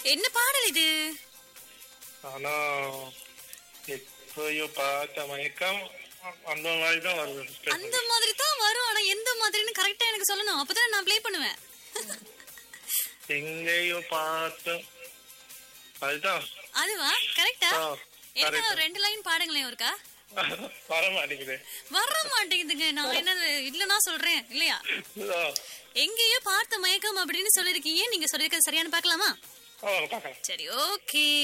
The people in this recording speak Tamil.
என்ன பாடல் இது ஆனா எப்பயோ பார்த்த மயக்கம் அந்த மாதிரி தான் வருது sister. அந்த மாதிரி தான் வரும் ஆனா எந்த மாதிரின்னு கரெக்டா எனக்கு சொல்லணும் அப்பதான் நான் ப்ளே பண்ணுவேன் எங்கேயோ பார்த்த அதுதான் அதுவா கரெக்டா ஆ, என்ன correct. ஒரு ரெண்டு லைன் பாடுங்களேன் ஒருக்கா வர மாட்டேங்குது வர மாட்டேங்குதுங்க நான் என்ன இல்லனா சொல்றேன் இல்லையா ஆ, எங்கேயோ பார்த்த மயக்கம் அப்படின்னு சொல்லிருக்கீங்க நீங்க சொல்லிருக்கிறது சரியான பார்க்கலாமா ஆ, பார்க்கலாம் சரி ஓகே